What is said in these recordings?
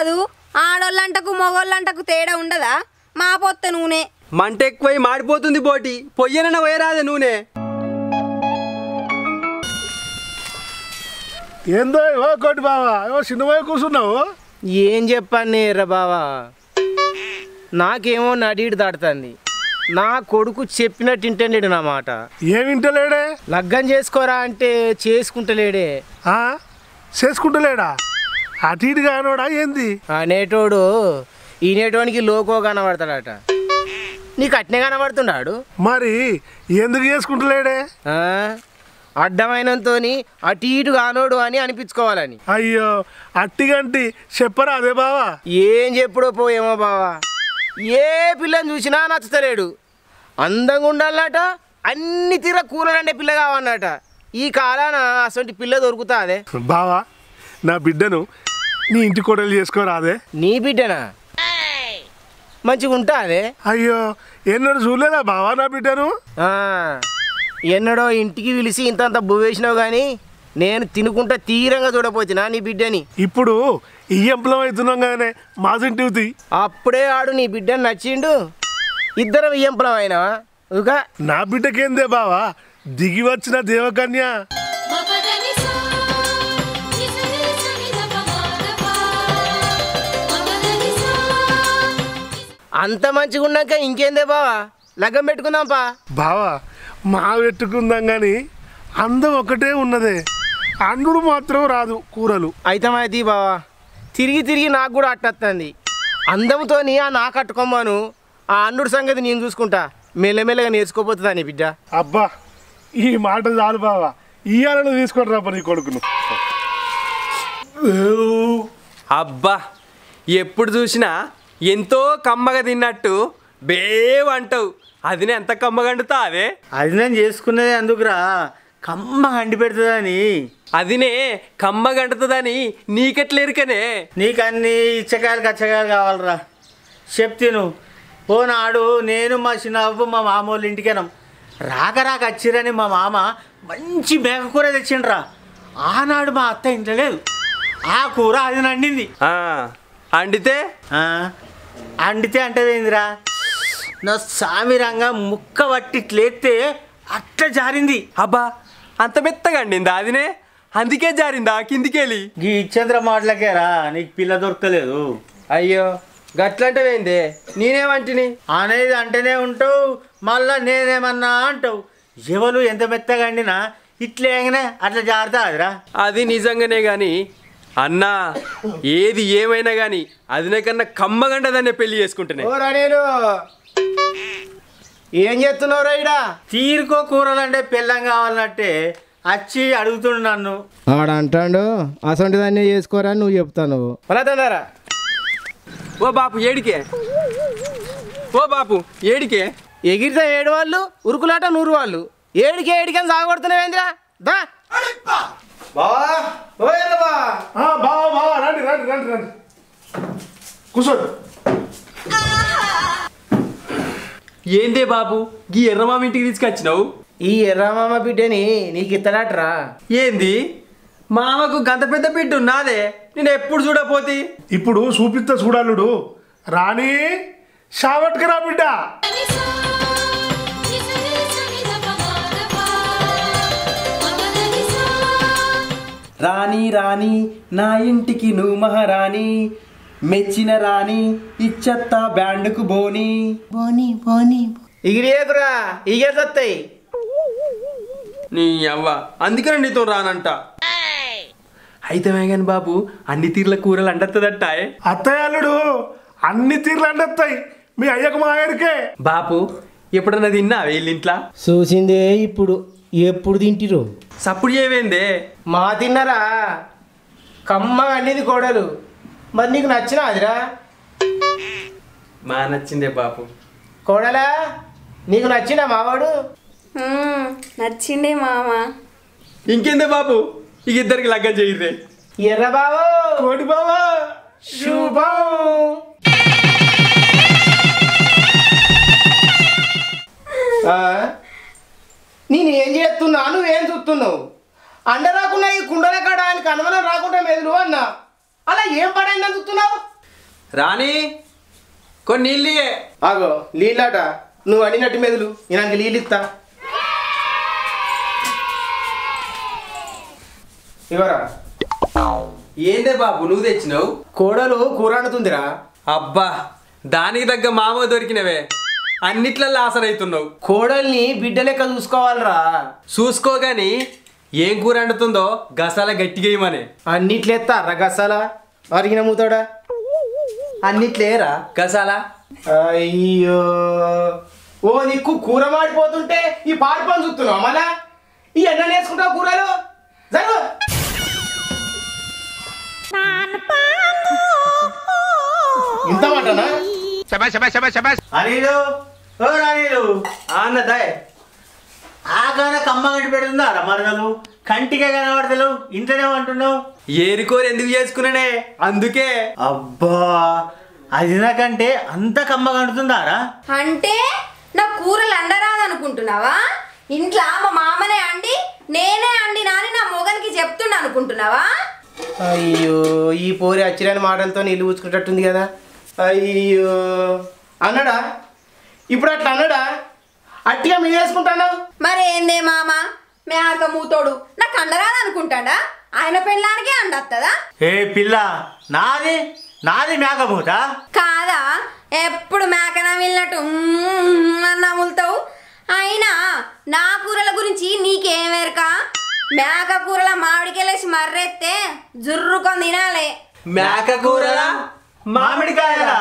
కాదు ఆడోళ్ళంటకు మొగోళ్ళంటకు తేడా ఉండదా మా పొత్త నూనె మంట ఎక్కువై మాడిపోతుంది బోటి పొయ్యనన పోయరాదే నూనె ఏందో ఓ కోటి బావా ఓ చిన్నవై కూర్చున్నావు ఏం చెప్పాను ఎర్ర బావా నాకేమో నడీడు దాడుతుంది నా కొడుకు చెప్పినట్టు ఇంటలేడు నా మాట ఏమి వింటలేడే లగ్గం చేసుకోరా అంటే చేసుకుంటలేడే ఆ? చేసుకుంటలేడా అటు ఇటు కానోడా ఏంది అనేటోడు ఈనేటోనికి లోకో కనబడతాడట నీకు అట్నే కనబడుతున్నాడు మరి ఎందుకు చేసుకుంటలేడే ఆ? అడ్డమైనంతో అటు ఇటు కానోడు అని అనిపించుకోవాలని అయ్యో అట్టిగంటి చెప్పరా అదే బావా ఏం చెప్పుడో పోయేమో బావా ఏ పిల్లని చూసినా నచ్చుతలేడు అందంగా ఉండాలట అన్ని తీర కూలనండే పిల్ల కావన్నట ఈ కాలాన అసలు పిల్ల దొరుకుతా అదే బావా నా బిడ్డను నీ ఇంటి కోడలు చేసుకోరాదే నీ బిడ్డనా మంచిగా ఉంటా అదే అయ్యో ఎన్నడూ చూడలేదా బావా నా బిడ్డను ఆ, ఎన్నడో ఇంటికి పిలిచి ఇంతంత బువ్వేసినావు కానీ నేను తినుకుంటా తీరంగా చూడపోతున్నా నీ బిడ్డని ఇప్పుడు ఈ ఎంప్లం అవుతున్నాం కానీ మాసింటివి అప్పుడే ఆడు నీ బిడ్డని నచ్చిండు ఇద్దరం ఇయ్యంపులం అయినావా ఇక నా బిడ్డకేందే బావా దిగి వచ్చిన దేవకన్య మపదనిసా నిసని సనిద పమారపా మపదనిసా అంత మంచిగా ఉన్నాక ఇంకేందే బావా లగ్గం పెట్టుకుందాంపా బావా మా పెట్టుకుందాం కానీ అందం ఒకటే ఉన్నదే అండుడు మాత్రం రాదు కూరలు అయితమైతే బావా తిరిగి తిరిగి నాకు కూడా అట్టొస్తుంది అందముతోని ఆ నాకు కట్టుకోమాను ఆ అన్నుడి సంగతి నేను చూసుకుంటా మెల్లమెల్లగా నేర్చుకోపోతుందా నీ బిడ్డ అబ్బా ఈ మాట చాలు బావా ఇయ్యాలను తీసుకొని రా నీ కొడుకును అబ్బా ఎప్పుడు చూసినా ఎంతో కమ్మగా తిన్నట్టు బేవ్ అంటావు అదినే ఎంత కమ్మగండుతా అదే అది నేను చేసుకున్నది అందుకురా కమ్మ అండి పెడుతుందని అదినే కమ్మగండుతుందని నీకెట్లేరుకనే నీకు అన్ని ఇచ్చకాయలు కచ్చకాయలు కావాలరా చెప్తాను పోనాడు నేను మా చిన్నవ్వ మా మామ వాళ్ళ ఇంటికెనం రాక రాక వచ్చిరని మా మామ మంచి మేక కూర తెచ్చిండ్రా ఆనాడు మా అత్త ఇంట్లో లేదు ఆ కూర అది నండింది ఆ, అండితే ఆ, అండితే అంటే ఏందిరా నా సామిరంగా ముక్క పట్టి ఇట్లేస్తే అట్లా జారింది అబ్బా అంత మెత్తగా అండిందా అదినే అందుకే జారిందా కిందికెళ్ళి ఈ ఇచ్చేంద్ర మాటలకేరా నీకు పిల్ల దొరకలేదు అయ్యో గట్లంటవేందే నేనేమంటిని అనేది అంటేనే ఉంటావు మళ్ళా నేనేమన్నా అంటావు ఎవరు ఎంత మెత్తగా అండినా ఇట్లా ఏంగనే అట్లా జారుతా అదిరా అది నిజంగానే గాని అన్నా ఏది ఏమైనా గాని అదినే కన్నా కమ్మగండదాన్నే పెళ్లి చేసుకుంటున్నాయి ఓ రనేలు ఏం చేస్తున్నావు రైడా తీరుకో కూరలంటే పెళ్ళం కావాలన్నట్టే వచ్చి అడుగుతుండు నన్ను ఆడ అంటాడు అసంటి దాన్ని చేసుకోరా నువ్వు చెప్తాను మళ్ళా తందారా ఓ బాపు ఏడికే ఓ బాపు ఏడికే ఎగిరితే ఏడు వాళ్ళు ఉరుకులాట నూరు వాళ్ళు ఏడికి ఏడికని సాగొడుతున్నావేంద్రా దా బావా ఓయ్ బా ఆ, బావా బావా రండి రండి రండి రండి కూర్చోండి ఏందే బాబు గీ ఎర్రమామ ఇంటికి తీసుకొచ్చినావు ఈ ఎర్రమామ బిడ్డని నీకు ఇత్తడాట్రా ఏంది మామకు గంత పెద్ద బిడ్డ నాదే నేను ఎప్పుడు చూడపోతే ఇప్పుడు చూపిస్తా చూడాలుడు రాణి షావట్కరా బిడ్డ నిసా నిసని సనిద పమారపా మపదనిసా రాణి రాణి నా ఇంటికి నువ్వు మహారాణి మెచ్చిన రాణి ఇచ్చత్తా బ్యాండుకు బోని ఇగిరేకురా ఇగే సత్తాయి నీ అవ్వ అందుకనే నీతో రానంట అయితమే కానీ బాబు అన్ని తీర్ల కూరలు అంటత్తదట్ట అత్తయ్యలుడు అన్ని తీర్లు అండొస్తాయి మీ అయ్యకు మా ఆయనకే బాపు ఎప్పుడన్నా తిన్నా వీళ్ళింట్లా చూసిందే ఇప్పుడు ఎప్పుడు తింటిరు సప్పుడు ఏమైందే మా తిన్నరా కమ్మ అన్నిది కోడలు మరి నీకు నచ్చిన అదిరా మా నచ్చిందే బాపు కోడలా నీకు నచ్చిన మావాడు మ్మ్, నచ్చిండే మామ ఇంకేందే బాపు ఇక ఇద్దరికి లగ్గం చేయరే ఎర్ర బావో కోటి బావా శుభం ఆ? నేను ఏం చేస్తున్నా నువ్వేం చూస్తున్నావు అండ రాకుండా ఈ కుండల కాడ ఆయనకు అనుమానం రాకుండా మెదులు అన్న అలా ఏం పడైందని చూస్తున్నావు రాణి కొన్ని నీళ్ళు ఇయ్యే. ఆగో నీళ్ళాట నువ్వు అడిగినట్టు మెదులు నేను నాకు నీళ్ళు ఇస్తా ఇవరా ఏందే బాబు నువ్వు తెచ్చినావు కోడలు కూర వండుతుందిరా అబ్బా దానికి తగ్గ మామ దొరికినవే అన్నిట్లలో ఆసరైతున్నావు కోడల్ని బిడ్డ లెక్క చూసుకోవాలిరా చూసుకోగాని ఏం కూర వండుతుందో గసాల గట్టిగా ఇవ్వమని అన్నిట్లెత్తా రగసాల అరిగిన మూతాడా అన్నిట్లేరా గసాల అయ్యో ఓ నీకు కూర మాడిపోతుంటే ఈ పాడు పని చూస్తున్నావు మళ్ళా ఈ ఎన్న నేర్చుకుంటావు కూరలు జరుగు ఇంత మాటనా అనిలు ఓ అనిలు అన్నదాయ్ ఆగానే కమ్మ గంటి పెడుతుందా మరదలు కంటికే కనబడతలేవు ఇంట్లోనే అంటున్నావు ఏరికోరు ఎందుకు చేసుకున్నానే అందుకే అబ్బా అది నాకంటే అంత కమ్మ కంటుతుందారా అంటే నా కూరలు అండరాదనుకుంటున్నావా ఇంట్లో మా మామనే అండి నేనే అండి నాని నా మొగనికి చెప్తున్నా అనుకుంటున్నావా అయ్యో ఈ పోరి అచ్చిరాని మాటలతో నీళ్ళు పూసుకునేటట్టుంది కదా అయ్యో అన్నాడా ఇప్పుడు అట్లా అన్నాడా అట్టిగా మీద వేసుకుంటాను మరి ఏందే మామ మేక మూతోడు నాకు అండరాదనుకుంటాడా ఆయన పెళ్ళానికే అండత్తదా ఏ పిల్ల నాది నాది మేకపోత కాదా ఎప్పుడు మేకన వెళ్ళినట్టు మ్మ్ అని నములుతావు అయినా నా కూరల గురించి నీకేమేరక మేక కూరల మామిడికెళ్ళేసి మర్రెత్తే జుర్రుకొని తినాలే మేక కూరలా మామిడికాయలా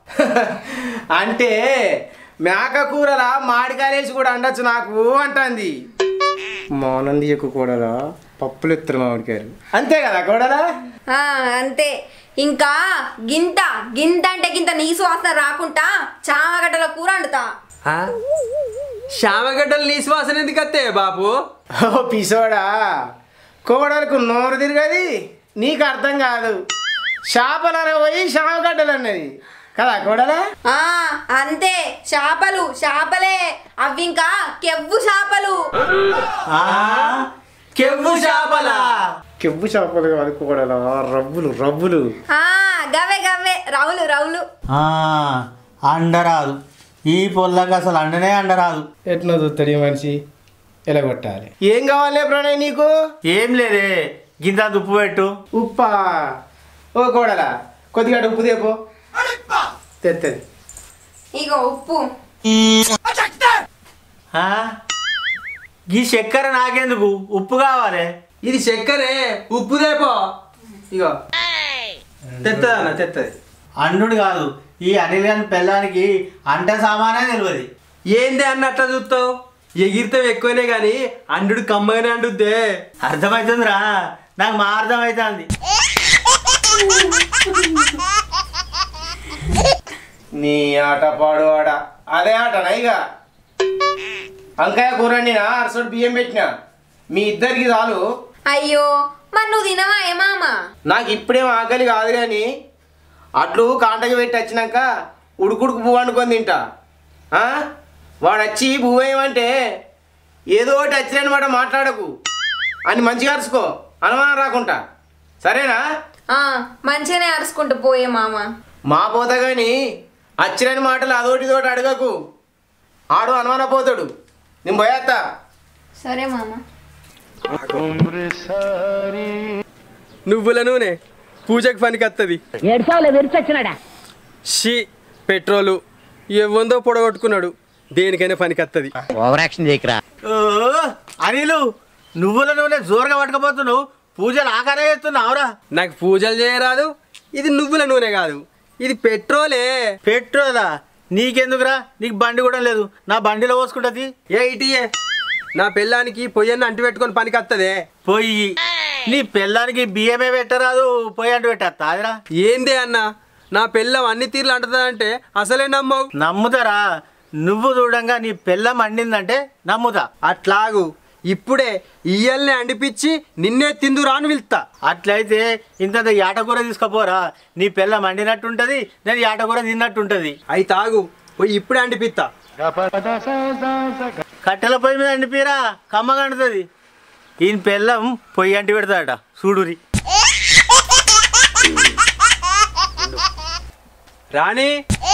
అంటే మేక కూరలా మాడికాయలేసి కూడా అండొచ్చు నాకు అంటుంది మౌనంది ఎక్కువ కూడలా పప్పులు ఎత్తారు మామిడికాయలు అంతే కదా కూడలా ఆ, అంతే ఇంకా గింత గింత అంటే గింత నీసు వాసన రాకుండా చామగడ్డల కూర వండుతా ఆ? శామగడ్డలు నీ శ్వాసన ఎందుకు అత్తే బాబు ఓ పిసోడా కోడలకు నోరు తిరగది నీకు అర్థం కాదు చేపలను పోయి శామగడ్డలు అన్నది కదా కోడలా ఆ అంతే చేపలు చేపలే అవి ఇంకా కెవ్వు చేపలు ఆ, కెవ్వు చేపలా కెవ్వు చేపలు కాదు కోడలా రవ్వులు రవ్వులు ఆ గవే గవే రౌలు రౌలు ఆ, అండరాదు ఈ పొల్లకి అసలు అండనే అండరాదు ఎట్లా చూస్తాడు ఈ మనిషి ఎలా కొట్టాలి ఏం కావాలి ప్రణయ్ నీకు ఏం లేదే గింత ఉప్పు పెట్టు ఉప్పా ఓ కోడలా కొద్దిగా ఉప్పు తేపో తెత్తది ఇగో ఉప్పు ఆ? ఈ చక్కెర నాకెందుకు ఉప్పు కావాలి ఇది చక్కెరే ఉప్పు దేపో ఇగో తెత్తది అన్న తెత్తది అండు కాదు ఈ అనిల్ గారి పెళ్ళానికి అంట సామానే తెలియదు ఏంది అన్న అట్లా చూస్తావు ఎగిరితే ఎక్కువనే గాని అండు కమ్మగానే అండుద్దే అర్థమవుతుందిరా నాకు మా అర్థమవుతుంది నీ ఆట పాడు ఆడ అదే ఆట నైగా వంకాయ కూర వండినా అరసోటి బియ్యం పెట్టినా మీ ఇద్దరికి చాలు అయ్యో మరి నువ్వు తినవా ఏ మామ నాకు ఇప్పుడేం ఆకలి కాదు కానీ అట్లు కాంటకి పెట్టి వచ్చినాక ఉడుకుడుకు పువ్వు అనుకొని తింటా ఆ? వాడు వచ్చి పువ్వు వేయమంటే ఏదో ఒకటి వచ్చినమాట మాట్లాడకు అని మంచిగా అరుచుకో అనుమానం రాకుండా సరేనా ఆ మంచిగానే అరుచుకుంటూ పోయే మామ మా పోతా కానీ అచ్చిరని మాటలు అదోటి తోటి అడగకు ఆడు అనుమాన పోతాడు నేను పోయేస్తా సరే మామ నువ్వుల నూనె పూజకి పనికి వస్తుంది ఏడ్చావులే విరిచొచ్చినాడా షీ పెట్రోలు ఎవ్వందో పొడగొట్టుకున్నాడు దేనికైనా పనికి వస్తుంది ఓవర్ యాక్షన్ చేయకరా ఓ, అనిలు నువ్వుల నూనె జోరుగా పట్టుకపోతున్నావు పూజలు ఆకారం చేస్తున్నావురా నాకు పూజలు చేయరాదు ఇది నువ్వుల నూనె కాదు ఇది పెట్రోలే పెట్రోలా నీకెందుకురా నీకు బండి కూడా లేదు నా బండిలో పోసుకుంటుంది ఏ ఇటీయే నా పెళ్ళానికి పొయ్యన్న అంటి పెట్టుకొని పనికి వస్తుందే పొయ్యి నీ పిల్లానికి బియ్యమే పెట్టరాదు పొయ్యి అంటూ పెట్టేస్తా అదిరా ఏందే అన్న నా పెళ్ళం అన్ని తీర్లు అంటదంటే అసలే నమ్మవు నమ్ముతారా నువ్వు చూడంగా నీ పిల్లం అండిందంటే నమ్ముతా అట్లాగు ఇప్పుడే ఇయ్యల్ని అండిపిచ్చి నిన్నే తిందురా అని పిలుస్తా అట్లయితే ఇంత యాటకూర తీసుకపోరా నీ పిల్లం అండినట్టుంటది నేను యాటకూర తిన్నట్టుంటది అయి తాగు పోయి ఇప్పుడే అండిపిత్తా కట్టెల పొయ్యి మీద అండిపోయిరా కమ్మగా అండుతుంది ఈయన పిల్లం పొయ్యి అంటి పెడతాడట చూడురి రాణి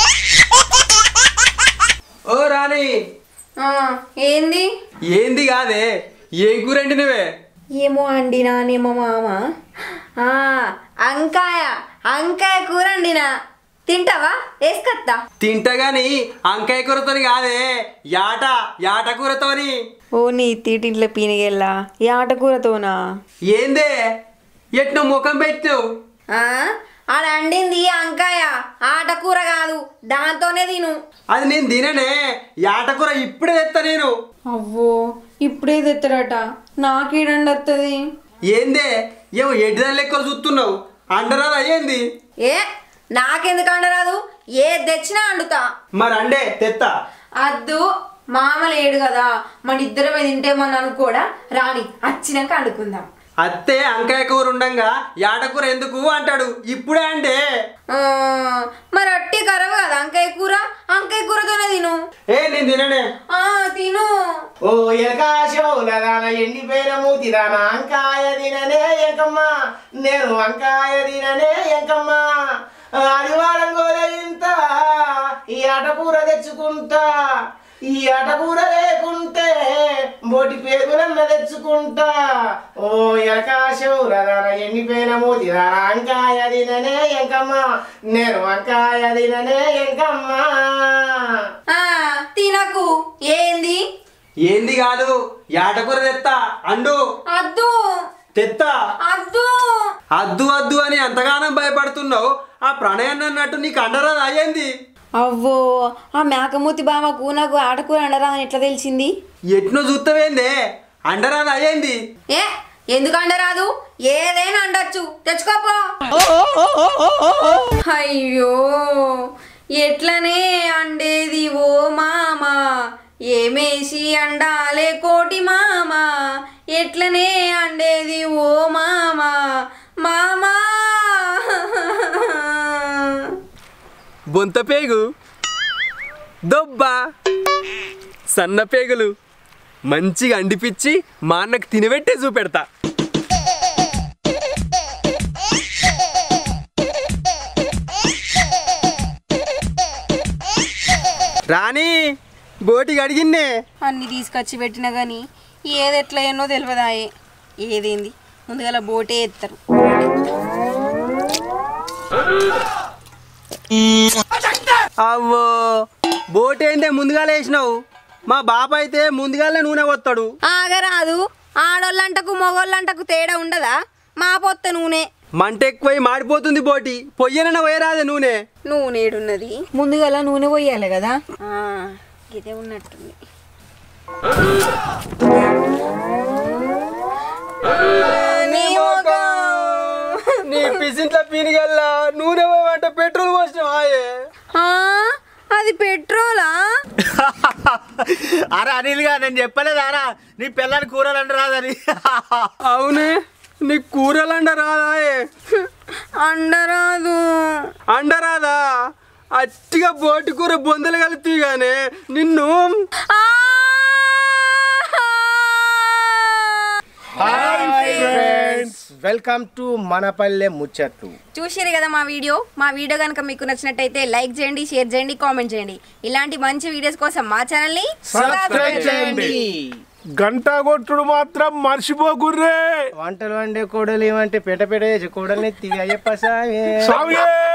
ఓ రాణి ఆ, ఏంది ఏంది కాదే ఏం కూరండి నువ్వే ఏమో అండి నానేమో మామ ఆ, అంకాయ అంకాయ కూర అండినా తింటావా వేసుకత్తా తింటా గాని అంకాయ కూరతోని కాదే యాట యాట కూరతోని ఓ నీ తీటింట్లో పీనగెల్లా ఈ ఆటకూరతోనా ఏందే ఎట్నో ముఖం పెట్టావు ఆడ అండింది అంకాయ ఆటకూర కాదు దాంతోనే తిను అది నేను తిననే యాట కూర ఇప్పుడే తెస్తా నేను అవ్వో ఇప్పుడే తెత్తడట నాకేడండి వస్తుంది ఏందే ఏమో ఎడ్డిదాని లెక్కలు చూస్తున్నావు అండరాలు అయ్యింది ఏ నాకెందుకు అండరాదు ఏ తెచ్చినా అండుతా మరి అండే తెత్తా అద్దు మామ లేడు కదా మన ఇద్దరమే తింటేమని అనుకోడా రాని వచ్చినాక అనుకుందాం అత్తే అంకాయ కూర ఉండంగా యాట కూర ఎందుకు అంటాడు ఇప్పుడే అంటే ఆ, మరి అట్టి కరవు కదా అంకాయ కూర అంకాయ కూరతోనే తిను ఏ నేను తిననే ఆ తిను ఓ ఎలకాశోలదాన ఎండిపోయిన మూతి దాన అంకాయ తిననే ఏకమ్మ నేను వంకాయ తిననే ఏకమ్మ ఆదివారం గోల ఇంత ఈ అటకూర తెచ్చుకుంటా ఈ అటకూర లేకుంటే బోటి పేగులన్న తెచ్చుకుంటా ఓ ఎలకాశోలదాన ఎండిపోయిన మూతి దాన అంకాయ తిననే ఎంకమ్మ నేను వంకాయ తిననే ఎంకమ్మ ఆ తినకు ఏంది ఏంది కాదు యాట కూర తెత్తా అండు అద్దు తెత్తా అద్దు అద్దు అద్దు అని ఎంతగానో భయపడుతున్నావు ఆ ప్రణయాన్ని అన్నట్టు నీకు అండరాదు అయ్యింది అవ్వో ఆ మేకమూతి బామకు నాకు ఆటకూర అండరా అని ఎట్లా తెలిసింది ఎట్నో చూస్తావేందే అండరాదు అయ్యింది ఏ ఎందుకు అండరాదు ఏదైనా అండొచ్చు తెచ్చుకోపో అయ్యో ఎట్లనే అండేది ఓ మామా ఏమేసి అండాలే కోటి మామా ఎట్లనే అండేది ఓ మామా మామా బొంత పేగు దొబ్బ సన్న పేగులు మంచిగా అండిపిచ్చి మా అన్నకు తినబెట్టే చూపెడతా రాణి బోటికి అడిగిన్నే అన్ని తీసుకొచ్చి పెట్టినా కానీ ఏది ఎట్లా ఎన్నో తెలియదాయే ఏదేంది ముందుగా బోటే ఎత్తారు అవ్వో బోట్ ఏందే ముందుగా లేచినావు మా బాప అయితే ముందుగానే నూనె వస్తాడు ఆగరాదు ఆడోళ్ళంటకు మొగోళ్ళంటకు తేడా ఉండదా మా పొత్త నూనె మంట ఎక్కువై మాడిపోతుంది బోటి పొయ్యనన పోయరాదే నూనె నూనెడున్నది ముందుగా నూనె పోయాలి కదా ఇదే ఉన్నట్టుంది నీ ముఖం. నీ పిసింట్ల పీనిగల్లా నూనె పోయమంటే పెట్రోల్ పోసిన ఆయే ఆ, అది పెట్రోలా అరే అనిల్గా నేను చెప్పలేదారా నీ పిల్లని కూరలు అంటే రాదని అవునే నీ కూరలండ రాదాయే అండరాదు అండరాదా అట్టిగా బోటి కూర బొందలు కలిపి గానే నిన్ను ఆ! వెల్కమ్ టు మనపల్లె ముచ్చట్లు చూసిరు కదా మా వీడియో మా వీడియో కనుక మీకు నచ్చినట్టయితే లైక్ చేయండి షేర్ చేయండి కామెంట్ చేయండి ఇలాంటి మంచి వీడియోస్ కోసం మా ఛానల్ని సబ్స్క్రైబ్ చేయండి గంట కొట్టుడు మాత్రం మర్చిపోకుర్రే వంటలు వండే కోడలు ఏమంటే పెట పెట చేసి కోడల్ని ఎత్తి అయ్యప్ప సామి స్వామి